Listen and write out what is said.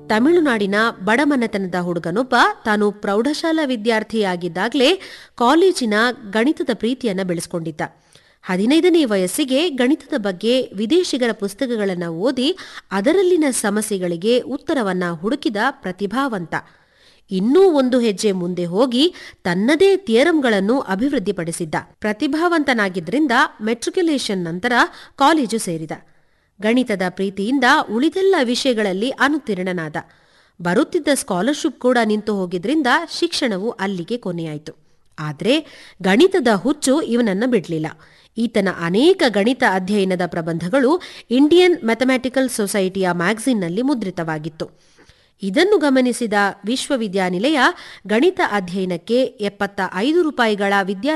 ತಮಿಳುನಾಡಿನ ಬಡಮನೆತನದ ಹುಡುಗನೊಬ್ಬ ತಾನು ಪ್ರೌಢಶಾಲಾ ವಿದ್ಯಾರ್ಥಿಯಾಗಿದ್ದಾಗಲೇ ಕಾಲೇಜಿನ ಗಣಿತದ ಪ್ರೀತಿಯನ್ನ ಬೆಳೆಸ್ಕೊಂಡಿದ್ದ ಹದಿನೈದನೇ ವಯಸ್ಸಿಗೆ ಗಣಿತದ ಬಗ್ಗೆ ವಿದೇಶಿಗರ ಪುಸ್ತಕಗಳನ್ನು ಓದಿ ಅದರಲ್ಲಿನ ಸಮಸ್ಯೆಗಳಿಗೆ ಉತ್ತರವನ್ನ ಹುಡುಕಿದ ಪ್ರತಿಭಾವಂತ ಇನ್ನೂ ಒಂದು ಹೆಜ್ಜೆ ಮುಂದೆ ಹೋಗಿ ತನ್ನದೇ ಥಿಯರಂಗಳನ್ನು ಅಭಿವೃದ್ಧಿಪಡಿಸಿದ್ದ ಪ್ರತಿಭಾವಂತನಾಗಿದ್ದರಿಂದ ಮೆಟ್ರಿಕ್ಯುಲೇಷನ್ ನಂತರ ಕಾಲೇಜು ಸೇರಿದ ಗಣಿತದ ಪ್ರೀತಿಯಿಂದ ಉಳಿದೆಲ್ಲ ವಿಷಯಗಳಲ್ಲಿ ಅನುತ್ತೀರ್ಣನಾದ ಬರುತ್ತಿದ್ದ ಸ್ಕಾಲರ್ಶಿಪ್ ಕೂಡ ನಿಂತು ಹೋಗಿದ್ರಿಂದ ಶಿಕ್ಷಣವು ಅಲ್ಲಿಗೆ ಕೊನೆಯಾಯಿತು ಆದರೆ ಗಣಿತದ ಹುಚ್ಚು ಇವನನ್ನ ಬಿಡಲಿಲ್ಲ ಈತನ ಅನೇಕ ಗಣಿತ ಅಧ್ಯಯನದ ಪ್ರಬಂಧಗಳು ಇಂಡಿಯನ್ ಮ್ಯಾಥಮ್ಯಾಟಿಕಲ್ ಸೊಸೈಟಿಯ ಮ್ಯಾಗಝಿನ್ನಲ್ಲಿ ಮುದ್ರಿತವಾಗಿತ್ತು ಇದನ್ನು ಗಮನಿಸಿದ ವಿಶ್ವವಿದ್ಯಾನಿಲಯ ಗಣಿತ ಅಧ್ಯಯನಕ್ಕೆ ಎಪ್ಪತ್ತ ಐದು ರೂಪಾಯಿಗಳ ವಿದ್ಯಾ